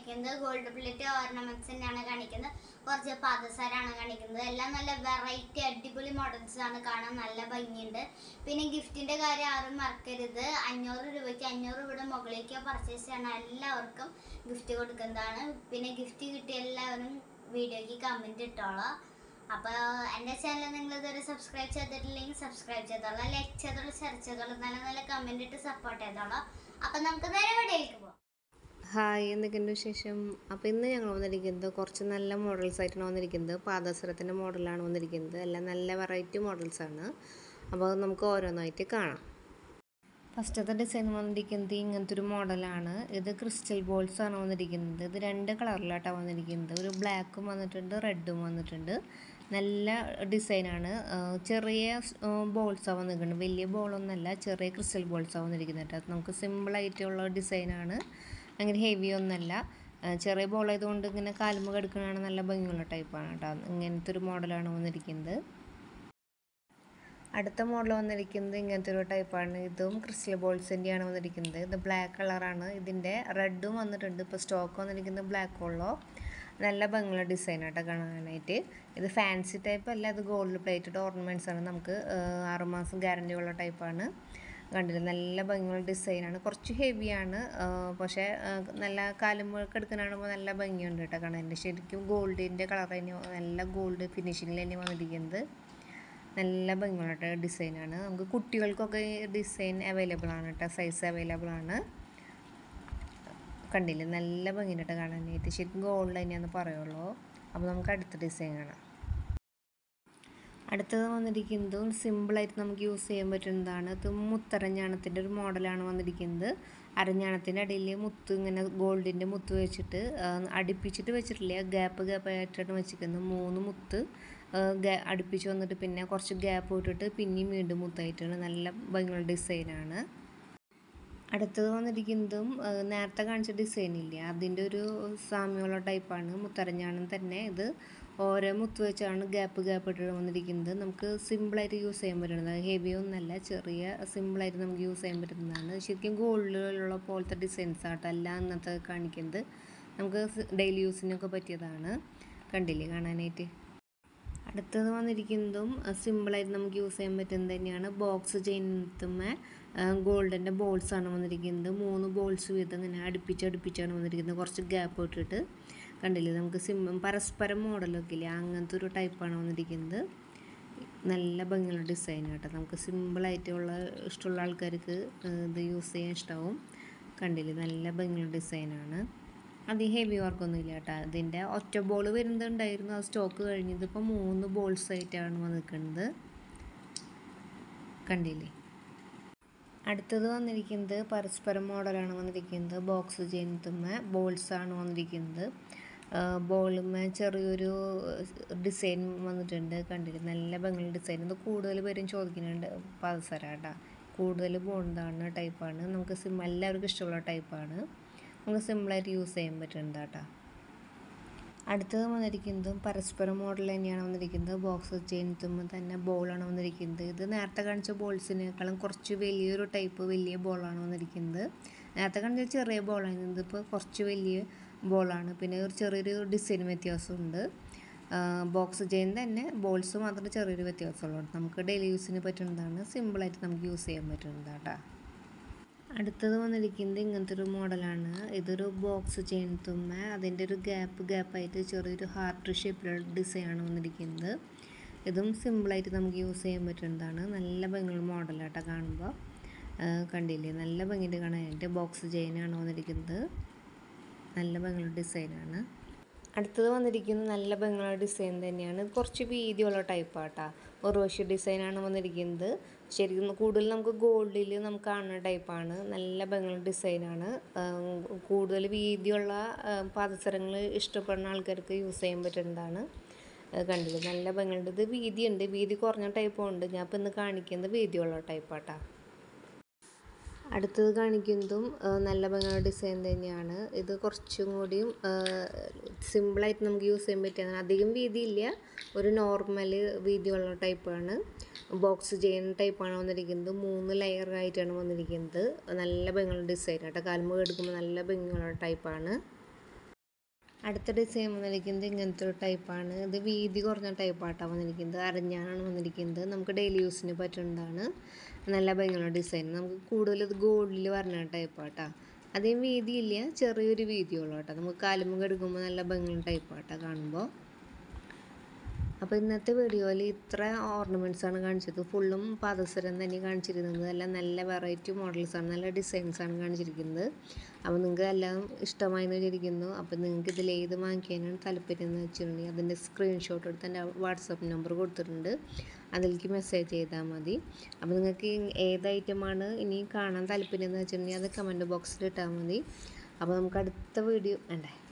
കാണിക്കുന്നത് gold plate ornaments തന്നെയാണ് കാണിക്കുന്നത് കുറച്ച് പാദസരാണ് കാണിക്കുന്നത് എല്ലാം നല്ല വെറൈറ്റി അടിപൊളി മോഡൽസ് ആണ് കാണാൻ നല്ല ഭംഗിയുണ്ട് പിന്നെ ഗിഫ്റ്റിന്റെ കാര്യം ആരും മറക്കരുത് അഞ്ഞൂറ് രൂപയ്ക്ക് അഞ്ഞൂറ് രൂപയുടെ മുകളിലേക്ക് പർച്ചേസ് ചെയ്യണ എല്ലാവർക്കും ഗിഫ്റ്റ് കൊടുക്കുന്നതാണ് പിന്നെ ഗിഫ്റ്റ് കിട്ടിയ എല്ലാവരും വീഡിയോയ്ക്ക് കമന്റ് ഇട്ടോളാം അപ്പോൾ എൻ്റെ ചാനൽ നിങ്ങൾ ഇതുവരെ സബ്സ്ക്രൈബ് ചെയ്തിട്ടില്ലെങ്കിൽ സബ്സ്ക്രൈബ് ചെയ്തോളാം ലൈക്ക് ചെയ്തോളാം ഷെയർ ചെയ്തോളാം നല്ല നല്ല കമന്റ് ഇട്ട് സപ്പോർട്ട് ചെയ്തോളാം അപ്പം നമുക്ക് നേരെ വീഡിയോയിലേക്ക് പോകാം ഹായ് എന്തൊക്കെയുണ്ട് വിശേഷം അപ്പോൾ ഇന്ന് ഞങ്ങൾ വന്നിരിക്കുന്നത് കുറച്ച് നല്ല മോഡൽസ് ആയിട്ടാണ് വന്നിരിക്കുന്നത് പാദസരത്തിൻ്റെ മോഡലാണ് വന്നിരിക്കുന്നത് എല്ലാം നല്ല വെറൈറ്റി മോഡൽസാണ് അപ്പോൾ അത് നമുക്ക് ഓരോന്നായിട്ട് കാണാം ഫസ്റ്റത്തെ ഡിസൈൻ വന്നിരിക്കുന്നത് ഇങ്ങനത്തെ ഒരു മോഡലാണ് ഇത് ക്രിസ്റ്റൽ ബോൾസ് ആണ് വന്നിരിക്കുന്നത് ഇത് രണ്ട് കളറിലായിട്ടാണ് വന്നിരിക്കുന്നത് ഒരു ബ്ലാക്കും വന്നിട്ടുണ്ട് റെഡും വന്നിട്ടുണ്ട് നല്ല ഡിസൈനാണ് ചെറിയ ബോൾസാണ് വന്നിരിക്കുന്നത് വലിയ ബോളൊന്നുമല്ല ചെറിയ ക്രിസ്റ്റൽ ബോൾസാണ് വന്നിരിക്കുന്നത് കേട്ടോ നമുക്ക് സിമ്പിളായിട്ടുള്ള ഡിസൈനാണ് അങ്ങനെ ഹെവി ഒന്നല്ല ചെറിയ ബോൾ ആയതുകൊണ്ട് ഇങ്ങനെ കാലുമ്പ് കിടക്കുന്നതാണ് നല്ല ഭംഗിയുള്ള ടൈപ്പാണ് കേട്ടോ ഇങ്ങനത്തെ ഒരു മോഡലാണ് വന്നിരിക്കുന്നത് അടുത്ത മോഡൽ വന്നിരിക്കുന്നത് ഇങ്ങനത്തെ ഒരു ടൈപ്പാണ് ഇതും ക്രിസ്റ്റൽ ബോൾസിൻ്റെയാണ് വന്നിരിക്കുന്നത് ഇത് ബ്ലാക്ക് കളറാണ് ഇതിൻ്റെ റെഡും വന്നിട്ടുണ്ട് ഇപ്പോൾ സ്റ്റോക്ക് വന്നിരിക്കുന്നത് ബ്ലാക്ക് ഉള്ളോ നല്ല ഭംഗിയുള്ള ഡിസൈൻ ആട്ടോ കാണാനായിട്ട് ഇത് ഫാൻസി ടൈപ്പ് അല്ല ഇത് ഗോൾഡ് പ്ലേറ്റഡ് ഓർണമെൻറ്റ്സ് ആണ് നമുക്ക് ആറുമാസം ഗ്യാരണ്ടി ഉള്ള ടൈപ്പാണ് കണ്ടില്ല നല്ല ഭംഗിയുള്ള ഡിസൈനാണ് കുറച്ച് ഹെവിയാണ് പക്ഷേ നല്ല കാലുമ്പൊക്കെ എടുക്കാനാകുമ്പോൾ നല്ല ഭംഗിയുണ്ട് കേട്ടോ കാണാൻ ശരിക്കും ഗോൾഡിൻ്റെ കളർ തന്നെ നല്ല ഗോൾഡ് ഫിനിഷിങ്ങിൽ തന്നെ വന്നിരിക്കുന്നത് നല്ല ഭംഗിയുള്ള ഡിസൈനാണ് നമുക്ക് കുട്ടികൾക്കൊക്കെ ഡിസൈൻ അവൈലബിൾ ആണ് കേട്ടോ സൈസ് അവൈലബിൾ ആണ് കണ്ടില്ലേ നല്ല ഭംഗിയുണ്ട് കാണാനായിട്ട് ശരിക്കും ഗോൾഡ് തന്നെയാണെന്ന് പറയുള്ളൂ അപ്പോൾ നമുക്ക് അടുത്ത ഡിസൈൻ കാണാം അടുത്തത് വന്നിരിക്കുന്നതും സിമ്പിളായിട്ട് നമുക്ക് യൂസ് ചെയ്യാൻ പറ്റുന്നതാണ് ഇത് മുത്തരഞ്ഞാണത്തിൻ്റെ ഒരു മോഡലാണ് വന്നിരിക്കുന്നത് അരഞ്ഞാണത്തിൻ്റെ അടിയിൽ മുത്ത് ഇങ്ങനെ ഗോൾഡിൻ്റെ മുത്ത് വെച്ചിട്ട് അടുപ്പിച്ചിട്ട് വെച്ചിട്ടില്ല ഗ്യാപ്പ് ഗ്യാപ്പ് ആയിട്ടാണ് വെച്ചിരിക്കുന്നത് മൂന്ന് മുത്ത് അടുപ്പിച്ച് വന്നിട്ട് പിന്നെ കുറച്ച് ഗ്യാപ്പ് ഇട്ടിട്ട് പിന്നെയും വീണ്ടും മുത്തായിട്ടാണ് നല്ല ഭംഗിയുള്ള ഡിസൈനാണ് അടുത്തത് വന്നിരിക്കുന്നതും നേരത്തെ കാണിച്ച ഡിസൈൻ ഇല്ലേ അതിൻ്റെ ഒരു സാമ്യമുള്ള ടൈപ്പാണ് മുത്തരഞ്ഞാണം തന്നെ ഇത് ഓരോ മുത്ത് വെച്ചാണ് ഗ്യാപ്പ് ഗ്യാപ്പ് ഇട്ടിട്ട് വന്നിരിക്കുന്നത് നമുക്ക് സിമ്പിളായിട്ട് യൂസ് ചെയ്യാൻ പറ്റുന്നത് ഹെവി ഒന്നല്ല ചെറിയ സിമ്പിളായിട്ട് നമുക്ക് യൂസ് ചെയ്യാൻ പറ്റുന്നതാണ് ശരിക്കും ഗോൾഡിലുള്ള പോലത്തെ ഡിസൈൻസ് ആട്ടോ അല്ല ഇന്നത്തെ കാണിക്കുന്നത് നമുക്ക് ഡെയിലി യൂസിനൊക്കെ പറ്റിയതാണ് കണ്ടില്ലേ കാണാനായിട്ട് അടുത്തത് വന്നിരിക്കുന്നതും സിമ്പിളായിട്ട് നമുക്ക് യൂസ് ചെയ്യാൻ പറ്റുന്നത് തന്നെയാണ് ബോക്സ് ചെയ്യുന്നതുമേ ഗോൾഡിൻ്റെ ബോൾസാണ് വന്നിരിക്കുന്നത് മൂന്ന് ബോൾസ് വീതം ഇങ്ങനെ അടുപ്പിച്ച് അടുപ്പിച്ചാണ് വന്നിരിക്കുന്നത് കുറച്ച് ഗ്യാപ്പ് ഇട്ടിട്ട് കണ്ടില്ലേ നമുക്ക് സിം പരസ്പരം മോഡലൊക്കെ ഇല്ലേ അങ്ങനത്തെ ഒരു ടൈപ്പാണ് വന്നിരിക്കുന്നത് നല്ല ഭംഗിയുള്ള ഡിസൈൻ കേട്ടോ നമുക്ക് സിമ്പിളായിട്ടുള്ള ഇഷ്ടമുള്ള ആൾക്കാർക്ക് ഇത് യൂസ് ചെയ്യാൻ ഇഷ്ടമാവും കണ്ടില്ലേ നല്ല ഭംഗിയുള്ള ഡിസൈനാണ് അത് ഹെവി വർക്കൊന്നും ഇല്ല കേട്ടോ അതിൻ്റെ ഒറ്റ ബോൾ വരുന്നുണ്ടായിരുന്നു അത് സ്റ്റോക്ക് കഴിഞ്ഞത് ഇപ്പോൾ മൂന്ന് ബോൾസ് ആയിട്ടാണ് വന്നിരിക്കുന്നത് കണ്ടില്ലേ അടുത്തത് വന്നിരിക്കുന്നത് പരസ്പരം മോഡലാണ് വന്നിരിക്കുന്നത് ബോക്സ് ചെയ്യുന്നതുമ്മ ബോൾസാണ് വന്നിരിക്കുന്നത് ബോളുമ്മ ചെറിയൊരു ഡിസൈൻ വന്നിട്ടുണ്ട് കണ്ടില്ലേ നല്ല ഭംഗിയുള്ള ഡിസൈൻ ഇത് കൂടുതൽ പേരും ചോദിക്കുന്നുണ്ട് പൾസര കേട്ടോ കൂടുതൽ പോകുന്നതാണ് ടൈപ്പാണ് നമുക്ക് സിം എല്ലാവർക്കും ഇഷ്ടമുള്ള ടൈപ്പാണ് നമുക്ക് സിമ്പിളായിട്ട് യൂസ് ചെയ്യാൻ പറ്റുന്നത് കേട്ടോ അടുത്തത് വന്നിരിക്കുന്നതും പരസ്പരം മോഡൽ തന്നെയാണ് വന്നിരിക്കുന്നത് ബോക്സ് ചെയ്യുന്നതുമ്പോൾ തന്നെ ബോളാണ് വന്നിരിക്കുന്നത് ഇത് നേരത്തെ കാണിച്ച ബോൾസിനേക്കാളും കുറച്ച് വലിയൊരു ടൈപ്പ് വലിയ ബോളാണ് വന്നിരിക്കുന്നത് നേരത്തെ കാണിച്ച ചെറിയ ബോളാണ് ഇതിപ്പോൾ കുറച്ച് വലിയ ബോളാണ് പിന്നെ ഒരു ചെറിയൊരു ഡിസൈൻ വ്യത്യാസമുണ്ട് ബോക്സ് ചെയ്യുന്ന തന്നെ ബോൾസ് മാത്രം ചെറിയൊരു വ്യത്യാസമുള്ളൂ നമുക്ക് ഡെയിലി യൂസിന് പറ്റുന്നതാണ് സിമ്പിളായിട്ട് നമുക്ക് യൂസ് ചെയ്യാൻ പറ്റുന്നത് കേട്ടോ അടുത്തത് വന്നിരിക്കുന്നത് ഇങ്ങനത്തെ ഒരു മോഡലാണ് ഇതൊരു ബോക്സ് ചെയ്യുന്നതുമ്മ അതിൻ്റെ ഒരു ഗ്യാപ്പ് ഗ്യാപ്പായിട്ട് ചെറിയൊരു ഹാർട്ട് ഷേപ്പിലുള്ള ഡിസൈനാണ് വന്നിരിക്കുന്നത് ഇതും സിമ്പിളായിട്ട് നമുക്ക് യൂസ് ചെയ്യാൻ പറ്റുന്നതാണ് നല്ല ഭംഗിയുള്ള മോഡലാട്ടോ കാണുമ്പോൾ കണ്ടില്ലേ നല്ല ഭംഗിയിട്ട് കാണാനായിട്ട് ബോക്സ് ചെയിനാണ് വന്നിരിക്കുന്നത് നല്ല ഭംഗിയുള്ള ഡിസൈനാണ് അടുത്തത് വന്നിരിക്കുന്നത് നല്ല ഭംഗിയുള്ള ഡിസൈൻ തന്നെയാണ് കുറച്ച് വീതിയുള്ള ടൈപ്പാട്ടാ ഉറവശി ഡിസൈനാണ് വന്നിരിക്കുന്നത് ശരിക്കും കൂടുതൽ നമുക്ക് ഗോൾഡിൽ നമുക്ക് കാണുന്ന ടൈപ്പാണ് നല്ല ഭംഗിയുള്ള ഡിസൈനാണ് കൂടുതൽ വീതിയുള്ള പാദസരങ്ങൾ ഇഷ്ടപ്പെടുന്ന ആൾക്കാർക്ക് യൂസ് ചെയ്യാൻ പറ്റുന്നതാണ് കണ്ടില്ല നല്ല ഭംഗിയുണ്ട് ഇത് വീതിയുണ്ട് വീതി കുറഞ്ഞ ടൈപ്പും ഉണ്ട് ഞാൻ ഇപ്പം ഇന്ന് കാണിക്കുന്നത് വീതിയുള്ള ടൈപ്പാട്ടാ അടുത്തത് കാണിക്കുന്നതും നല്ല ഭംഗിയുള്ള ഡിസൈൻ തന്നെയാണ് ഇത് കുറച്ചും കൂടിയും സിമ്പിളായിട്ട് നമുക്ക് യൂസ് ചെയ്യാൻ പറ്റിയതാണ് അധികം വീതിയില്ല ഒരു നോർമൽ വീതിയുള്ള ടൈപ്പാണ് ബോക്സ് ചെയ്യുന്ന ടൈപ്പാണ് വന്നിരിക്കുന്നത് മൂന്ന് ലെയർ ആയിട്ടാണ് വന്നിരിക്കുന്നത് നല്ല ഭംഗിയുള്ള ഡിസൈൻ കേട്ടോ കാൽമുഖം എടുക്കുമ്പോൾ നല്ല ഭംഗിയുള്ള ടൈപ്പാണ് അടുത്ത ഡിസൈൻ വന്നിരിക്കുന്നത് ഇങ്ങനത്തെ ഒരു ടൈപ്പാണ് ഇത് വീതി കുറഞ്ഞ ടൈപ്പായിട്ടാണ് വന്നിരിക്കുന്നത് അരഞ്ഞാണ് വന്നിരിക്കുന്നത് നമുക്ക് ഡെയിലി യൂസിന് പറ്റുന്നതാണ് നല്ല ഭംഗിയുള്ള ഡിസൈൻ നമുക്ക് കൂടുതൽ ഇത് ഗോൾഡിൽ വരുന്ന ടൈപ്പാട്ടാ അധികം വീതിയില്ല ചെറിയൊരു വീതിയുള്ളൂ കേട്ടോ നമുക്ക് കാലുമ്പോൾ എടുക്കുമ്പോൾ നല്ല ഭംഗിയുള്ള ടൈപ്പാട്ടാ കാണുമ്പോൾ അപ്പോൾ ഇന്നത്തെ വീഡിയോയിൽ ഇത്ര ഓർണമെൻറ്റ്സ് ആണ് കാണിച്ചത് ഫുള്ളും പാദസരം തന്നെ കാണിച്ചിരുന്നത് എല്ലാം നല്ല വെറൈറ്റി മോഡൽസാണ് നല്ല ഡിസൈൻസാണ് കാണിച്ചിരിക്കുന്നത് അപ്പോൾ നിങ്ങൾക്ക് എല്ലാം ഇഷ്ടമായി എന്ന് വിചാരിക്കുന്നു അപ്പോൾ നിങ്ങൾക്ക് ഇതിൽ ഏത് വാങ്ങിക്കാനാണ് താല്പര്യം എന്ന് വെച്ചിട്ടുണ്ടെങ്കിൽ അതിൻ്റെ സ്ക്രീൻഷോട്ട് എടുത്ത് എൻ്റെ വാട്സപ്പ് നമ്പർ കൊടുത്തിട്ടുണ്ട് അതിലേക്ക് മെസ്സേജ് ചെയ്താൽ മതി അപ്പോൾ നിങ്ങൾക്ക് ഏത് ഐറ്റമാണ് ഇനി കാണാൻ താല്പര്യം എന്ന് വെച്ചിട്ടുണ്ടെങ്കിൽ അത് കമൻറ്റ് ബോക്സിൽ ഇട്ടാൽ മതി അപ്പോൾ നമുക്ക് അടുത്ത വീഡിയോ വേണ്ടേ